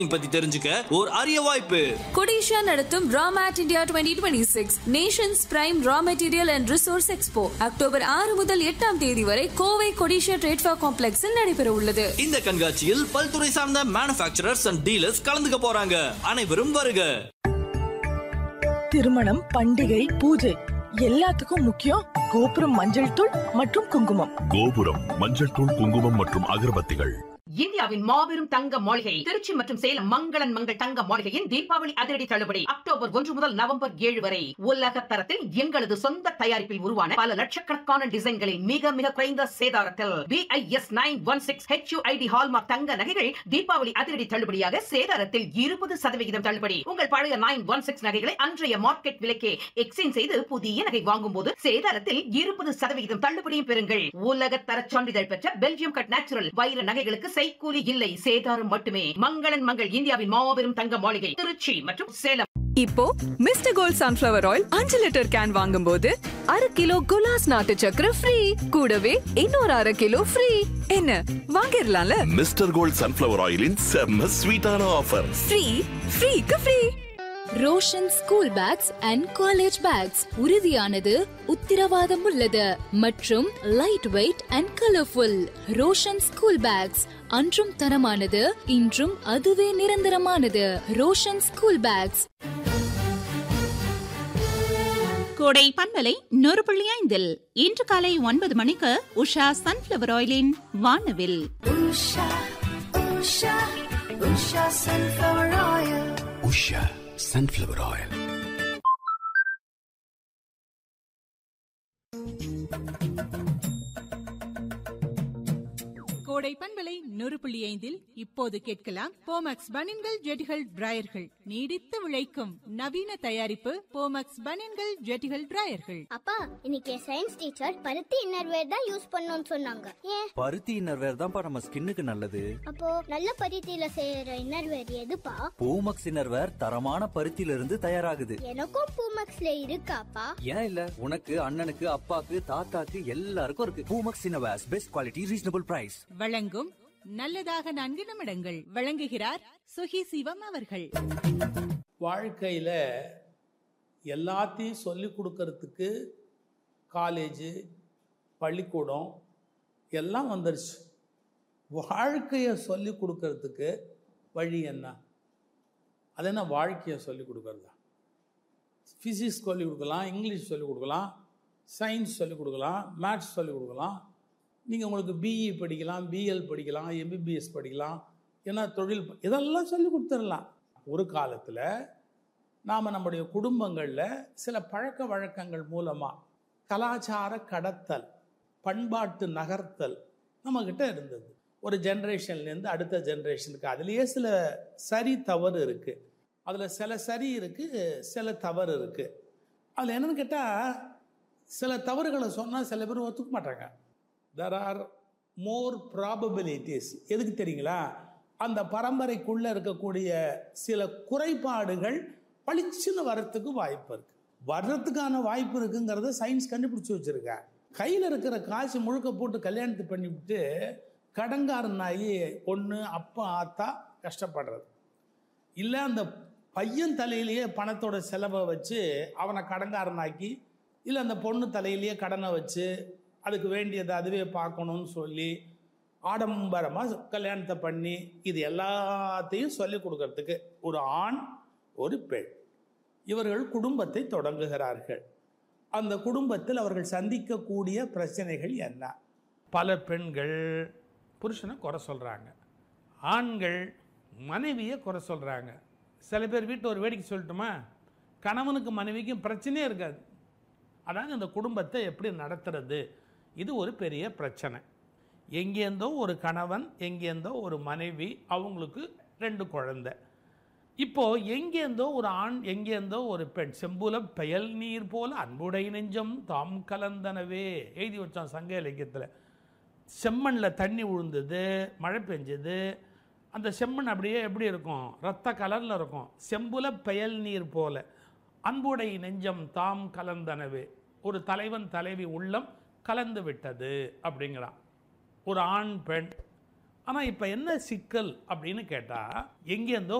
பத்தி தெரிஞ்சுக்க ஒரு அரிய வாய்ப்பு கொடிஷா நடத்தும் RAMET India twenty twenty six nations prime raw material and resource expo October ஆறு முதல் எட்டாம் தேதி வரை கோவை கொடிஷா ட்ரேட்ஃபா காம்ப்ளெக்ஸில் நடைபெற உள்ளது இந்த கண்காட்சியில் பல்துறை சார்ந்த மேனுஃபேக்சரர்ஸ் அண்ட் டீலர்ஸ் கலந்துக்க போறாங்க அனைவரும் வருக திருமணம் பண்டிகை பூஜை எல்லாத்துக்கும் முக்கியம் கோபுரம் மஞ்சள் தூள் மற்றும் குங்குமம் கோபுரம் மஞ்சள் தூள் குங்குமம் மற்றும் அகர்பத்திகள் இந்தியாவின் மாபெரும் தங்க மாளிகை திருச்சி மற்றும் சேலம் மங்களன் மங்கள் தங்க மாளிகையின் தீபாவளி அதிரடி தள்ளுபடி அக்டோபர் ஒன்று முதல் நவம்பர் ஏழு வரை உலக தரத்தில் எங்களது சொந்த தயாரிப்பில் உருவான பல லட்சக்கணக்கான டிசைன்களில் மிக மிக குறைந்த சேதாரத்தில் BIS nine one six HUID hallmark தங்க நகைகள் தீபாவளி அதிரடி தள்ளுபடியாக சேதாரத்தில் இருபது சதவிகிதம் தள்ளுபடி உங்கள் பழைய நைன் ஒன் சிக்ஸ் நகைகளை அன்றைய மார்க்கெட் விலைக்கே எக்ஸ்சேஞ்ச் செய்து புதிய நகை வாங்கும் போது சேதாரத்தில் இருபது சதவிகிதம் தள்ளுபடியும் பெறுங்கள் உலக தர சான்றிதழ் பெற்ற பெல்ஜியம் கட் நேச்சுரல் வைர நகைகளுக்கு செய்கூலி இல்லை சேதாரம் மட்டுமே மங்களன் மங்கள் இந்தியாவின் மாபெரும் தங்க மாளிகை திருச்சி மற்றும் சேலம் இப்போ மிஸ்டர் கோல்ட் சன்ஃபிளவர் ஆயில் அஞ்சு லிட்டர் கேன் வாங்கும்போது அரை கிலோ குலாஸ் நாட்டு சக்கரை ஃப்ரீ கூடவே இன்னொரு அரை கிலோ ஃப்ரீ என்ன வாங்கிடலாம்ல மிஸ்டர் கோல்ட் சன்ஃபிளவர் ஆயிலின் செம்ம ஸ்வீட்டான ஆஃபர் ஃப்ரீ ஃப்ரீக்கு free Roshan school bags and college bags உறுதியானது உத்திரவாதம் உள்ளது மற்றும் light weight and colourful Roshan school bags அன்றும் தரமானது இன்றும் அதுவே நிரந்தரமானது ரோஷன் ஸ்கூல் பேக்ஸ் கோடை பண்பலை நூறு புள்ளி ஐந்தில் இன்று காலை ஒன்பது மணிக்கு உஷா சன்ஃபிளவர் ஆயிலின் வானவில் உஷா சன்ஃப்ளவர் ஆயில் கோடை பண்பலை நூறு புள்ளி ஐந்தில் இப்போது கேட்கலாம் போமக்ஸ் பனின்கள் ஜெட்டிகள் டிராயர்கள் நீடித்து விளைக்கும் நவீன தயாரிப்பு போமக்ஸ் பனின்கள் ஜெட்டிகள் டிராயர்கள் அப்பா இன்னைக்கு சயின்ஸ் டீச்சர் பருத்தி இன்னர்வேர் தான் யூஸ் பண்ணணும்னு சொன்னாங்க ஏன் பருத்தி இன்னர்வேர் தான்ப்பா நம்ம ஸ்கின்னுக்கு நல்லது அப்போ நல்ல பருத்தியில செய்யற இன்னர்வேர் எதுப்பா பூமக்ஸ் இன்னர்வேர் தரமான பருத்தியில இருந்து தயாராகுது எனக்கும் பூமக்ஸ்ல இருக்காப்பா ஏன் இல்ல உனக்கு அண்ணனுக்கு அப்பாக்கு தாத்தாக்கு எல்லாருக்கும் இருக்கு Poomex innerwears best quality reasonable price வழங்கும் நல்லதாக நான்கு நிமிடங்கள் வழங்குகிறார் சுகி சிவம் அவர்கள் வாழ்க்கையில் எல்லாத்தையும் சொல்லி கொடுக்கறதுக்கு காலேஜு பள்ளிக்கூடம் எல்லாம் வந்துருச்சு வாழ்க்கையை சொல்லி கொடுக்கறதுக்கு வழி என்ன அது என்ன வாழ்க்கையை சொல்லி கொடுக்கறதா ஃபிசிக்ஸ் சொல்லிக் கொடுக்கலாம் இங்கிலீஷ் சொல்லிக் கொடுக்கலாம் சயின்ஸ் சொல்லிக் கொடுக்கலாம் மேத்ஸ் சொல்லிக் கொடுக்கலாம் நீங்கள் உங்களுக்கு பிஇ படிக்கலாம் பிஎல் படிக்கலாம் எம்பிபிஎஸ் படிக்கலாம் ஏன்னா தொழில் ப- இதெல்லாம் சொல்லி கொடுத்துடலாம் ஒரு காலத்தில் நாம் நம்முடைய குடும்பங்களில் சில பழக்க வழக்கங்கள் மூலமாக கலாச்சார கடத்தல் பண்பாட்டு நகர்த்தல் நம்மக்கிட்ட இருந்தது ஒரு ஜென்ரேஷன்லேருந்து அடுத்த ஜென்ரேஷனுக்கு அதுலேயே சில சரி தவறு இருக்குது அதில் சில சரி இருக்குது சில தவறு இருக்குது அதில் என்னன்னு கேட்டால் சில தவறுகளை சொன்னால் சில பேர் ஒத்துக்க மாட்டாங்க தெர் ஆர் மோர் ப்ராபபிலிட்டிஸ் எதுக்கு தெரியுங்களா அந்த பரம்பரைக்குள்ளே இருக்கக்கூடிய சில குறைபாடுகள் பளிச்சுன்னு வரத்துக்கு வாய்ப்பு இருக்குது வர்றதுக்கான வாய்ப்பு இருக்குங்கிறத சயின்ஸ் கண்டுபிடிச்சி வச்சுருக்க கையில் இருக்கிற காசு முழுக்க போட்டு கல்யாணத்தை பண்ணிவிட்டு கடங்காரனாகி ஒன்று அப்பா ஆத்தா கஷ்டப்படுறது இல்லை அந்த பையன் தலையிலேயே பணத்தோட செலவை வச்சு அவனை கடங்காரனாக்கி இல்லை அந்த பொண்ணு தலையிலேயே கடனை வச்சு அதுக்கு வேண்டியதை அதுவே பார்க்கணும்னு சொல்லி ஆடம்பரமாக கல்யாணத்தை பண்ணி இது எல்லாத்தையும் சொல்லி கொடுக்கறதுக்கு ஒரு ஆண் ஒரு பெண் இவர்கள் குடும்பத்தை தொடங்குகிறார்கள் அந்த குடும்பத்தில் அவர்கள் சந்திக்கக்கூடிய பிரச்சனைகள் என்ன பல பெண்கள் புருஷனை குறை சொல்கிறாங்க ஆண்கள் மனைவியை குறை சொல்கிறாங்க சில பேர் வீட்டில் ஒரு வேடிக்கை சொல்லட்டுமா கணவனுக்கு மனைவிக்கும் பிரச்சனையே இருக்காது அதாவது அந்த குடும்பத்தை எப்படி நடத்துறது இது ஒரு பெரிய பிரச்சனை எங்கேருந்தோ ஒரு கணவன் எங்கேருந்தோ ஒரு மனைவி அவங்களுக்கு ரெண்டு குழந்தை இப்போ எங்கேருந்தோ ஒரு ஆண் எங்கேருந்தோ ஒரு பெண் செம்புல பெயல் நீர் போல அன்புடை நெஞ்சம் தாம் கலந்தனவே எழுதி வச்சான் சங்க இலக்கியத்தில் செம்மண்ணில் தண்ணி விழுந்தது மழை பெஞ்சது அந்த செம்மண் அப்படியே எப்படி இருக்கும் ரத்த கலரில் இருக்கும் செம்புல பெயல் நீர் போல அன்புடை நெஞ்சம் தாம் கலந்தனவே ஒரு தலைவன் தலைவி உள்ளம் கலந்து விட்டது அப்படிங்கிறான் ஒரு ஆண் பெண் ஆனால் இப்போ என்ன சிக்கல் அப்படின்னு கேட்டால் எங்கேருந்தோ